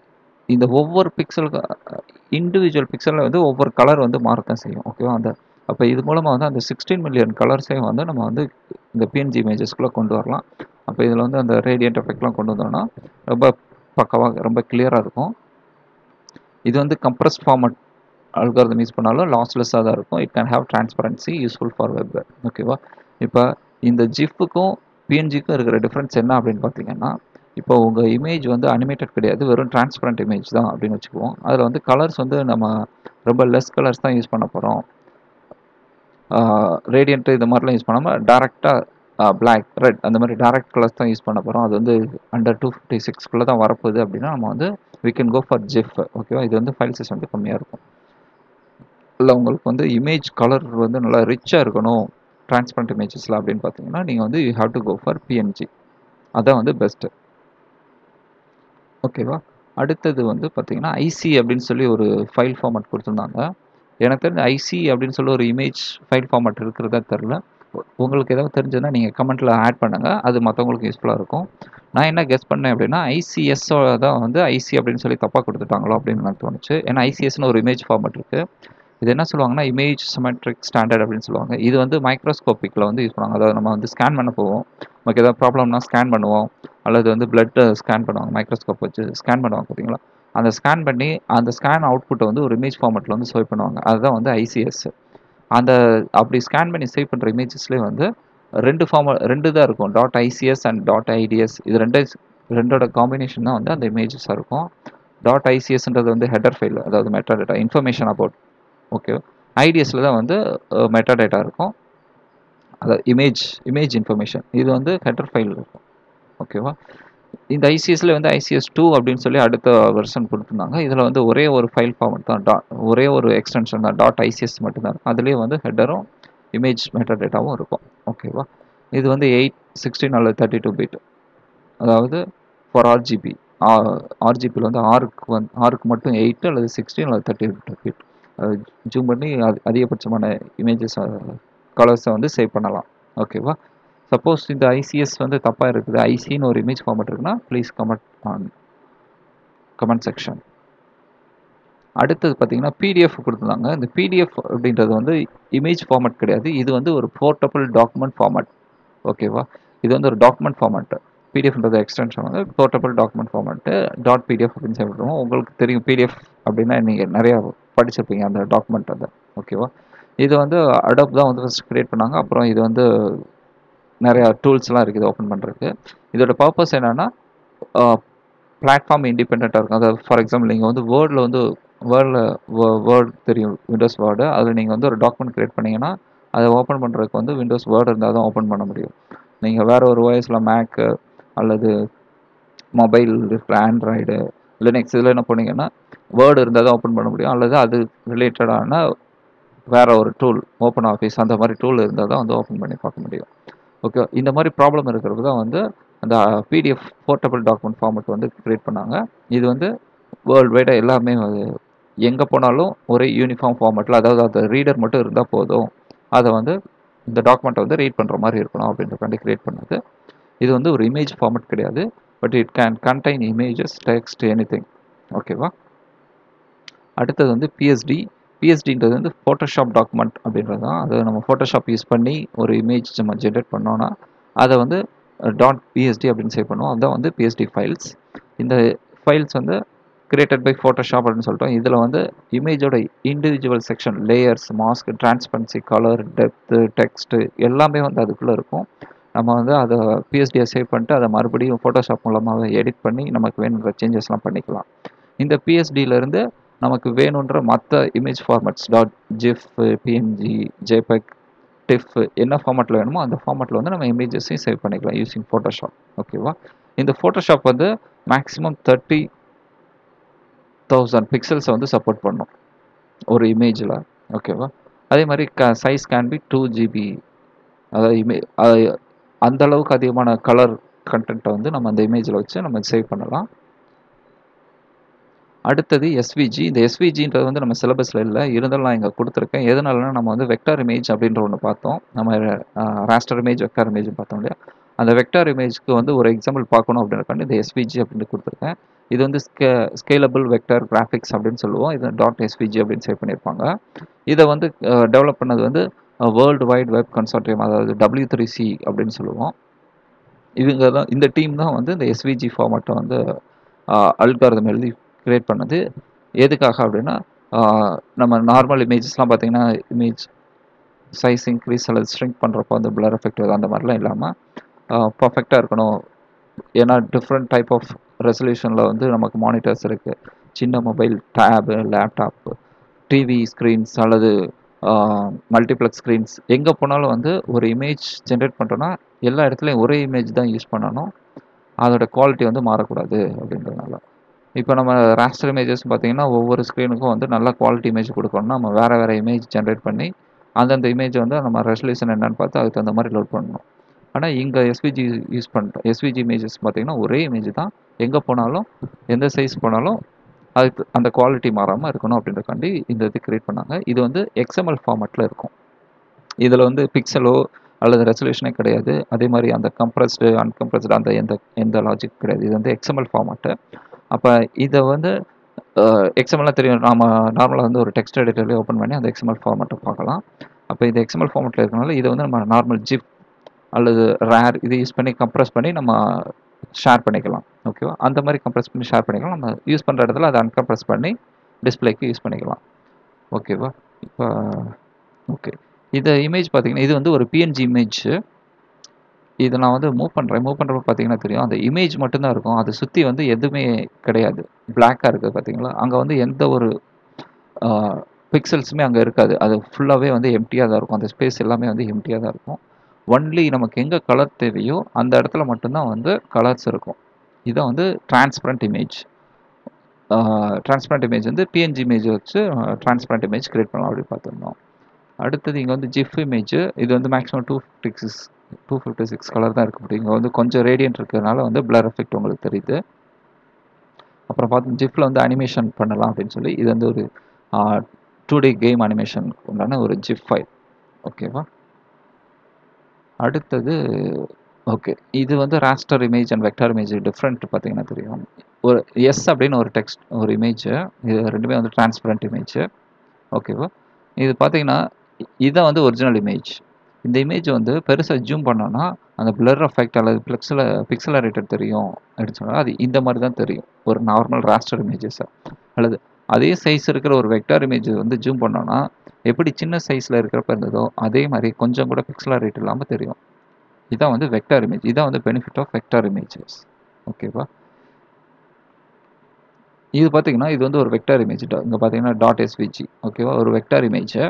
இந்த ஒவ்வொரு பிக்சலுக்கு இண்டிவிஜுவல் பிக்சலில் வந்து ஒவ்வொரு கலர் வந்து மாறத்தான் செய்யும் ஓகேவா அந்த அப்போ இது மூலமாக வந்து அந்த சிக்ஸ்டீன் மில்லியன் கலர்ஸையும் வந்து நம்ம வந்து இந்த பிஎன்ஜி இமேஜஸ்குள்ளே கொண்டு வரலாம் அப்போ இதில் வந்து அந்த ரேடியன்ட் எஃபெக்ட்லாம் கொண்டு வந்தோம்னா ரொம்ப பக்கவாக ரொம்ப கிளியராக இருக்கும் இது வந்து கம்ப்ரஸ் ஃபார்மட் அல்காரதம் யூஸ் பண்ணாலும் லாஸ்லெஸ்ஸாக தான் இருக்கும் it can have transparency useful for web ஓகேவா இப்போ இந்த ஜிஃபுக்கும் பிஎன்ஜிக்கும் இருக்கிற டிஃப்ரென்ஸ் என்ன அப்படின்னு பார்த்தீங்கன்னா இப்போ உங்கள் இமேஜ் வந்து அனிமேட்டட் கிடையாது வெறும் டிரான்ஸ்பரண்ட் இமேஜ் தான் அப்படின்னு வச்சுக்குவோம் அதில் வந்து கலர்ஸ் வந்து நம்ம ரொம்ப லெஸ் கலர்ஸ் தான் யூஸ் பண்ண போகிறோம் ரேடியன்ட்டு இந்த மாதிரிலாம் யூஸ் பண்ணாமல் டேரெக்டாக பிளாக் ரெட் அந்த மாதிரி டேரக்ட் கலர்ஸ் தான் யூஸ் பண்ண போகிறோம் அது வந்து அண்டர் டூ ஃபிஃப்டி சிக்ஸ்க்குள்ளே தான் வரப்போகுது அப்படின்னா நம்ம வந்து we can go for GIF ஓகேவா இது வந்து ஃபைல் சைஸ் வந்து கம்மியாக இருக்கும் இல்லை உங்களுக்கு வந்து இமேஜ் கலர் வந்து நல்லா ரிச்சாக இருக்கணும் டிரான்ஸ்பரண்ட் இமேஜஸில் அப்படின்னு பார்த்தீங்கன்னா நீங்கள் வந்து you have to go for PNG அதான் வந்து பெஸ்ட்டு ஓகேவா அடுத்தது வந்து பார்த்தீங்கன்னா ஐசி அப்படின்னு சொல்லி ஒரு ஃபைல் ஃபார்மட் கொடுத்துருந்தாங்க எனக்கு தெரிஞ்ச ஐசி அப்படின்னு சொல்லி ஒரு இமேஜ் ஃபைல் ஃபார்மட் இருக்கிறதா தெரில உங்களுக்கு ஏதாவது தெரிஞ்சதுன்னா நீங்கள் கமெண்ட்டில் ஆட் பண்ணுங்கள் அது மற்றவங்களுக்கு யூஸ்ஃபுல்லாக இருக்கும் நான் என்ன கெஸ் பண்ணேன் அப்படின்னா ஐசிஎஸ்ஸோ தான் வந்து ஐசி அப்படின்னு சொல்லி தப்பாக கொடுத்துட்டாங்களோ அப்படின்னு எனக்கு தோணுச்சு ஏன்னா ஐசிஎஸ்னு ஒரு இமேஜ் ஃபார்மட் இருக்குது இது என்ன சொல்லுவாங்கன்னா இமேஜ் சிமெட்ரிக் ஸ்டாண்டர்ட் அப்படின்னு சொல்லுவாங்க இது வந்து மைக்ரோஸ்கோப்பிக்கில் வந்து யூஸ் பண்ணுவாங்க அதாவது நம்ம வந்து ஸ்கேன் பண்ண போவோம் நமக்கு ஏதாவது ப்ராப்ளம்னா ஸ்கேன் பண்ணுவோம் அல்லது வந்து பிளட்டை ஸ்கேன் பண்ணுவாங்க மைக்ரோஸ்கோப் வச்சு ஸ்கேன் பண்ணுவாங்க பார்த்தீங்களா அந்த ஸ்கேன் பண்ணி அந்த ஸ்கேன் அவுட்புட்டை வந்து ஒரு இமேஜ் ஃபார்மெட்டில் வந்து சேவ் பண்ணுவாங்க அதுதான் வந்து ஐசிஎஸ் அந்த அப்படி ஸ்கேன் பண்ணி சேவ் பண்ணுற இமேஜஸ்லேயே வந்து ரெண்டு ஃபார்ம் ரெண்டு தான் இருக்கும் dot ICS and dot IDS இது ரெண்டு ரெண்டோட காம்பினேஷன் தான் வந்து அந்த இமேஜஸாக இருக்கும் டாட் ஐசிஎஸ்ன்றது வந்து ஹெடர் ஃபைல் அதாவது meta data information about okay ஐடிஎஸில் தான் வந்து மெட்டா டேட்டா இருக்கும் அதாவது இமேஜ் இமேஜ் இன்ஃபர்மேஷன் இது வந்து ஹெடர் ஃபைல் இருக்கும் ஓகேவா இந்த ஐசிஎஸ்ல வந்து ஐசிஎஸ் டூ அப்படின்னு சொல்லி அடுத்த வெர்ஷன் கொடுத்துருந்தாங்க இதில் வந்து ஒரே ஒரு ஃபைல் ஃபார்மட் தான் டா ஒரே ஒரு எக்ஸ்டென்ஷன் தான் டாட் ஐசிஎஸ் மட்டும்தான் இருக்கும் அதுலேயே வந்து ஹெட்டரும் இமேஜ் மெட்டா டேட்டாவும் இருக்கும் ஓகேவா இது வந்து எயிட் சிக்ஸ்டீன் அல்லது தேர்ட்டி டூ பிட் அதாவது ஃபார் ஆர்ஜிபி ஆர்ஜிபியில் வந்து ஆறுக்கு வந்து ஆறுக்கு மட்டும் எயிட் அல்லது சிக்ஸ்டீன் அல்லது தேர்ட்டி டூ பிட் ஜூம் பண்ணி அது அதிகபட்சமான இமேஜஸ் கலர்ஸை வந்து சேவ் பண்ணலாம் ஓகேவா சப்போஸ் இந்த ஐசிஎஸ் வந்து தப்பாக இருக்குது ஐசின்னு ஒரு இமேஜ் ஃபார்மட் இருக்குன்னா please comment on comment section அடுத்தது பார்த்தீங்கன்னா பிடிஎஃப் கொடுத்துருந்தாங்க இந்த பிடிஎஃப் அப்படின்றது வந்து இமேஜ் ஃபார்மட் கிடையாது இது வந்து ஒரு போர்ட்டபிள் டாக்குமெண்ட் ஃபார்மட் ஓகேவா இது வந்து ஒரு டாக்குமெண்ட் ஃபார்மட் பிடிஎஃப்ன்றது எக்ஸ்டென்ஷன் வந்து portable document format dot PDF அப்படின்னு சொல்லிடுவோம் உங்களுக்கு தெரியும் பிடிஎஃப் அப்படின்னா நீங்கள் நிறையா படிச்சிருப்பீங்க அந்த டாக்குமெண்ட் அதை ஓகேவா இது வந்து அடாப் தான் வந்து ஃபஸ்ட் க்ரியேட் பண்ணாங்க அப்புறம் இது வந்து நிறையா டூல்ஸ்லாம் இருக்குது ஓப்பன் பண்ணுறதுக்கு இதோட பர்பஸ் என்னென்னா பிளாட்ஃபார்ம் இண்டிபெண்ட்டாக இருக்கும் அதாவது ஃபார் எக்ஸாம்பிள் நீங்கள் வந்து வேர்டில் வந்து வேர்டில் வேர்ட் தெரியும் விண்டோஸ் வேர்டு அதில் நீங்கள் வந்து ஒரு டாக்குமெண்ட் க்ரியேட் பண்ணிங்கன்னா அதை ஓப்பன் பண்ணுறதுக்கு வந்து விண்டோஸ் வேர்டு இருந்தால் தான் ஓப்பன் பண்ண முடியும் நீங்கள் வேறு ஒரு ஓஎஸில் மேக்கு அல்லது மொபைல் இருக்கிற ஆண்ட்ராய்டு லினக்ஸ் இதில் என்ன பண்ணீங்கன்னா வேர்டு இருந்தால் தான் ஓப்பன் பண்ண முடியும் அல்லது அது ரிலேட்டடான வேறு ஒரு டூல் ஓப்பன் ஆஃபீஸ் அந்த மாதிரி டூல் இருந்தால் தான் வந்து ஓப்பன் பண்ணி பார்க்க முடியும் ஓகே இந்த மாதிரி ப்ராப்ளம் இருக்கிறது தான் வந்து அந்த பிடிஎஃப் போர்ட்டபிள் டாக்குமெண்ட் ஃபார்மெட் வந்து க்ரியேட் பண்ணாங்க இது வந்து வேர்ல்டு வைடாக எல்லாமே எங்கே போனாலும் ஒரே யூனிஃபார்ம் ஃபார்மெட்டில் அதாவது அந்த ரீடர் மட்டும் இருந்தால் போதும் அதை வந்து இந்த டாக்குமெண்ட்டை வந்து ரீட் பண்ணுற மாதிரி இருக்கணும் அப்படின்றக்காண்டி க்ரியேட் பண்ணது இது வந்து ஒரு இமேஜ் ஃபார்மெட் கிடையாது but it can contain images text anything ஓகேவா அடுத்தது வந்து பிஎஸ்டி பிஎஸ்டின்றது வந்து ஃபோட்டோஷாப் டாக்குமெண்ட் அப்படின்றது தான் அதை நம்ம ஃபோட்டோஷாப் யூஸ் பண்ணி ஒரு இமேஜ் நம்ம ஜென்ரேட் பண்ணோன்னா அதை வந்து டாட் பிஎஸ்டி அப்படின்னு சேவ் பண்ணுவோம் அதுதான் வந்து பிஎஸ்டி ஃபைல்ஸ் இந்த ஃபைல்ஸ் வந்து கிரியேட்டட் பை ஃபோட்டோஷாப் அப்படின்னு சொல்லிட்டோம் இதில் வந்து இமேஜோட individual section layers mask transparency colour depth text எல்லாமே வந்து அதுக்குள்ளே இருக்கும் நம்ம வந்து அதை பிஎஸ்டியை சேவ் பண்ணிட்டு அதை மறுபடியும் ஃபோட்டோஷாப் மூலமாக எடிட் பண்ணி நமக்கு வேணுன்ற சேஞ்சஸ்லாம் பண்ணிக்கலாம் இந்த பிஎஸ்டியிலேருந்து நமக்கு வேணுன்ற மற்ற image formats dot GIF PNG JPEG TIFF என்ன ஃபார்மேட்டில் வேணுமோ அந்த ஃபார்மேட்டில் வந்து நம்ம இமேஜஸையும் சேவ் பண்ணிக்கலாம் யூஸிங் ஃபோட்டோஷாப் ஓகேவா இந்த ஃபோட்டோஷாப் வந்து மேக்ஸிமம் தேர்ட்டி தௌசண்ட் பிக்சல்ஸை வந்து சப்போர்ட் பண்ணும் ஒரு இமேஜில் ஓகேவா அதே மாதிரி க size can be two GB அதாவது இமே அந்த அளவுக்கு அதிகமான கலர் கண்டென்ட்டை வந்து நம்ம அந்த இமேஜில் வச்சு நம்ம சேவ் பண்ணலாம் அடுத்தது எஸ்விஜி இந்த எஸ்விஜின்றது வந்து நம்ம சிலபஸில் இல்லை இருந்தாலும் நான் இங்கே கொடுத்துருக்கேன் எதனாலனா நம்ம வந்து வெக்டார் இமேஜ் அப்படின்ற ஒன்று பார்த்தோம் நம்ம ராஸ்டர் இமேஜ் வெக்டார் இமேஜ் பார்த்தோம் இல்லையா அந்த வெக்டார் இமேஜ்க்கு வந்து ஒரு எக்ஸாம்பிள் பார்க்கணும் அப்படின்றக்காண்டி இந்த எஸ்விஜி அப்படின்னு கொடுத்துருக்கேன் இது வந்து ஸ்கே ஸ்கேலபிள் வெக்டர் கிராஃபிக்ஸ் அப்படின்னு சொல்லுவோம் இது டாட் எஸ்விஜி அப்படின்னு சேவ் பண்ணியிருப்பாங்க இதை வந்து டெவலப் பண்ணது வந்து வேர்ல்டு வைட் வெப் கன்சார்டியம் அதாவது டபிள்யூ த்ரீ சி அப்படின்னு சொல்லுவோம் இவங்க தான் இந்த டீம் தான் வந்து இந்த எஸ்விஜி ஃபார்மேட்டை வந்து அல்காரதம் எழுதி கிரியேட் பண்ணது எதுக்காக அப்படின்னா ஆஹ் நம்ம நார்மல் இமேஜஸ்லாம் பார்த்தீங்கன்னா இமேஜ் சைஸ் இன்க்ரீஸ் அல்லது ஸ்ட்ரிங்க் பண்ணுறப்போ அந்த பிளர் எஃபெக்ட் வருது அந்த மாதிரிலாம் இல்லாமல் பர்ஃபெக்டாக இருக்கணும் ஏன்னா டிஃப்ரெண்ட் டைப் ஆஃப் ரெசல்யூஷனில் வந்து நமக்கு மானிட்டர்ஸ் இருக்குது சின்ன mobile tab laptop TV screens அல்லது மல்டிப்ளெக்ஸ் ஸ்க்ரீன்ஸ் எங்கே போனாலும் வந்து ஒரு இமேஜ் ஜென்ரேட் பண்ணுறோன்னா எல்லா இடத்துலையும் ஒரே இமேஜ் தான் யூஸ் பண்ணணும் அதோட குவாலிட்டி வந்து மாறக்கூடாது அப்படின்றதுனால இப்போ நம்ம ராஸ்டர் இமேஜஸ் பார்த்தீங்கன்னா ஒவ்வொரு ஸ்க்ரீனுக்கும் வந்து நல்ல குவாலிட்டி இமேஜ் கொடுக்கணும்னா நம்ம வேறு வேறு இமேஜ் ஜென்ரேட் பண்ணி அந்தந்த இமேஜ் வந்து நம்ம ரெசல்யூஷன் என்னன்னு பார்த்து அதுக்கு தகுந்த மாதிரி லோட் பண்ணணும் ஆனால் இங்கே எஸ்விஜி யூஸ் பண்ணுறோம் எஸ்விஜி இமேஜஸ் பார்த்தீங்கன்னா ஒரே இமேஜ் தான் எங்கே போனாலும் எந்த சைஸ் போனாலும் அதுக்கு அந்த குவாலிட்டி மாறாமல் இருக்கணும் அப்படின்றக்காண்டி இந்த இது கிரியேட் பண்ணாங்க இது வந்து எக்ஸ்எம்எல் ஃபார்மேட்டில் இருக்கும் இதில் வந்து பிக்சலோ அல்லது ரெசல்யூஷனே கிடையாது அதே மாதிரி அந்த கம்ப்ரஸ்டு அன்கம்ப்ரஸ்டு அந்த எந்த எந்த லாஜிக் கிடையாது இது வந்து எக்ஸ்எம்எல் ஃபார்மேட்டு அப்போ இதை வந்து எக்ஸ்எம்எல்லாம் தெரியும் நாம நார்மலாக வந்து ஒரு டெக்ஸ்ட் எடிட்டர்லேயே ஓப்பன் பண்ணி அந்த எக்ஸ்எம்எல் ஃபார்மேட்டை பார்க்கலாம் அப்போ இது எக்ஸ்எம்எல் ஃபார்மேட்டில் இருக்கனால இதை வந்து நம்ம நார்மல் ஜிப் அல்லது ரேர் இது யூஸ் பண்ணி கம்ப்ரஸ் பண்ணி நம்ம ஷேர் பண்ணிக்கலாம் ஓகேவா அந்த மாதிரி கம்ப்ரஸ் பண்ணி ஷேர் பண்ணிக்கலாம் நம்ம யூஸ் பண்ணுற இடத்துல அதை அன்கம்ப்ரஸ் பண்ணி டிஸ்பிளேக்கு யூஸ் பண்ணிக்கலாம் ஓகேவா இப்போ ஓகே இந்த இமேஜ் பார்த்தீங்கன்னா இது வந்து ஒரு பிஎன்ஜி இமேஜ் இதை நான் வந்து மூவ் பண்ணுறேன் மூவ் பண்ணுறப்ப பார்த்தீங்கன்னா தெரியும் அந்த இமேஜ் மட்டும்தான் இருக்கும் அதை சுற்றி வந்து எதுவுமே கிடையாது பிளாக்காக இருக்குது பார்த்தீங்களா அங்கே வந்து எந்த ஒரு பிக்சல்ஸுமே அங்கே இருக்காது அது ஃபுல்லாகவே வந்து எம்டியாக தான் இருக்கும் அந்த ஸ்பேஸ் எல்லாமே வந்து எம்டியாக தான் இருக்கும் ஒன்லி நமக்கு எங்கே கலர் தேவையோ அந்த இடத்துல மட்டும்தான் வந்து கலர்ஸ் இருக்கும் இதான் வந்து டிரான்ஸ்பரண்ட் இமேஜ் டிரான்ஸ்பரண்ட் இமேஜ் வந்து பிஎன்ஜி இமேஜ் வச்சு டிரான்ஸ்பரண்ட் இமேஜ் கிரியேட் பண்ணலாம் அப்படி பார்த்துருந்தோம் அடுத்தது இங்கே வந்து ஜிஃப் இமேஜ் இது வந்து maximum two fifty six two fifty six colour தான் இருக்க முடியும் இங்கே வந்து கொஞ்சம் ரேடியன்ட் இருக்கிறதுனால வந்து பிளர் எஃபெக்ட் உங்களுக்கு தெரியுது அப்புறம் பார்த்து ஜிஃபில் வந்து அனிமேஷன் பண்ணலாம் அப்படின்னு சொல்லி இது வந்து ஒரு டூ டே கேம் அனிமேஷன் உண்டான ஒரு ஜிப் ஃபைல் ஓகேவா அடுத்தது ஓகே இது வந்து raster image and vector image different பார்த்தீங்கன்னா தெரியும் ஒரு எஸ் அப்படின்னு ஒரு டெக்ஸ்ட் ஒரு இமேஜ் இது ரெண்டுமே வந்து டிரான்ஸ்பரண்ட் இமேஜ் ஓகேவா இது பார்த்தீங்கன்னா இதான் வந்து ஒரிஜினல் இமேஜ் இந்த இமேஜ் வந்து பெருசாக ஜூம் பண்ணோன்னா அந்த பிளர் எஃபெக்ட் அல்லது பிளக்ஸில் பிக்சலரேட்டர் தெரியும் அப்படின்னு சொன்னால் அது இந்த மாதிரி தான் தெரியும் ஒரு நார்மல் ராஸ்டர் இமேஜஸை அல்லது அதே சைஸ் இருக்கிற ஒரு வெக்டார் இமேஜ் வந்து ஜூம் பண்ணோன்னா எப்படி சின்ன சைஸில் இருக்கிறப்ப இருந்ததோ அதே மாதிரி கொஞ்சம் கூட பிக்சலரேட் இல்லாமல் தெரியும் இதான் வந்து வெக்டார் இமேஜ் இதான் வந்து பெனிஃபிட் ஆஃப் வெக்டார் இமேஜஸ் ஓகேவா இது பார்த்தீங்கன்னா இது வந்து ஒரு வெக்டார் இமேஜ் இங்கே பார்த்தீங்கன்னா டாட் எஸ்விஜி ஓகேவா ஒரு வெக்டார் இமேஜை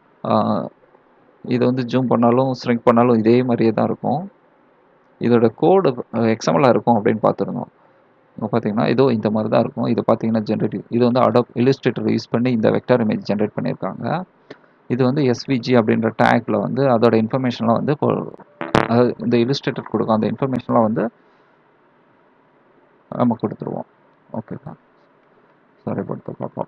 இதை வந்து ஜூம் பண்ணாலும் ஸ்ட்ரிங்க் பண்ணாலும் இதே மாதிரியே தான் இருக்கும் இதோட கோடு எக்ஸாம்பிளாக இருக்கும் அப்படின்னு பார்த்துருந்தோம் இப்போ பார்த்தீங்கன்னா இதோ இந்த மாதிரி தான் இருக்கும் இது பார்த்தீங்கன்னா ஜென்ரேட்டிவ் இது வந்து அடாப் இலிஸ்ட்ரேட்டர் யூஸ் பண்ணி இந்த வெக்டார் இமேஜ் ஜென்ரேட் பண்ணியிருக்காங்க இது வந்து எஸ்விஜி அப்படின்ற டேக்கில் வந்து அதோட இன்ஃபர்மேஷன்லாம் வந்து இப்போ அதாவது இந்த இலிஸ்ட்ரேட்டர் கொடுக்கும் அந்த இன்ஃபர்மேஷன்லாம் வந்து நம்ம கொடுத்துருவோம் ஓகேவா சாரி படுத்த பார்ப்போம்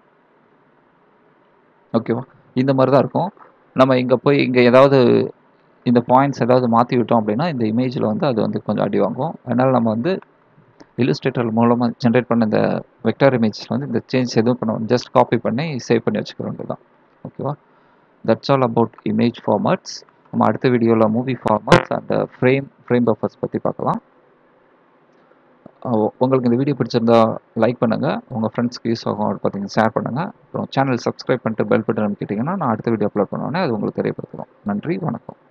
ஓகேவா இந்த மாதிரி தான் இருக்கும் நம்ம இங்கே போய் இங்கே ஏதாவது இந்த பாயிண்ட்ஸ் ஏதாவது மாற்றி விட்டோம் அப்படின்னா இந்த இமேஜில் வந்து அது வந்து கொஞ்சம் அடி வாங்கும் அதனால் நம்ம வந்து இல்லுஸ்ட்ரேட்டர் மூலமாக ஜென்ரேட் பண்ண இந்த வெக்டார் இமேஜஸில் வந்து இந்த சேஞ்ச் எதுவும் பண்ண ஜஸ்ட் காப்பி பண்ணி சேவ் பண்ணி வச்சுக்க வேண்டியதான் ஓகேவா that's all about image formats நம்ம அடுத்த வீடியோவில் movie formats and frame frame buffers பற்றி பார்க்கலாம் உங்களுக்கு இந்த வீடியோ பிடிச்சிருந்தா லைக் பண்ணுங்கள் உங்கள் ஃப்ரெண்ட்ஸ்க்கு யூஸ் ஆகும் பார்த்தீங்கன்னா ஷேர் பண்ணுங்கள் அப்புறம் சேனல் சப்ஸ்கிரைப் பண்ணிட்டு பெல் பட்டன் கேட்டிங்கன்னா நான் அடுத்த வீடியோ அப்லோட் பண்ணுவேன் அது உங்களுக்கு தெரியப்படுத்துகிறோம் நன்றி வணக்கம்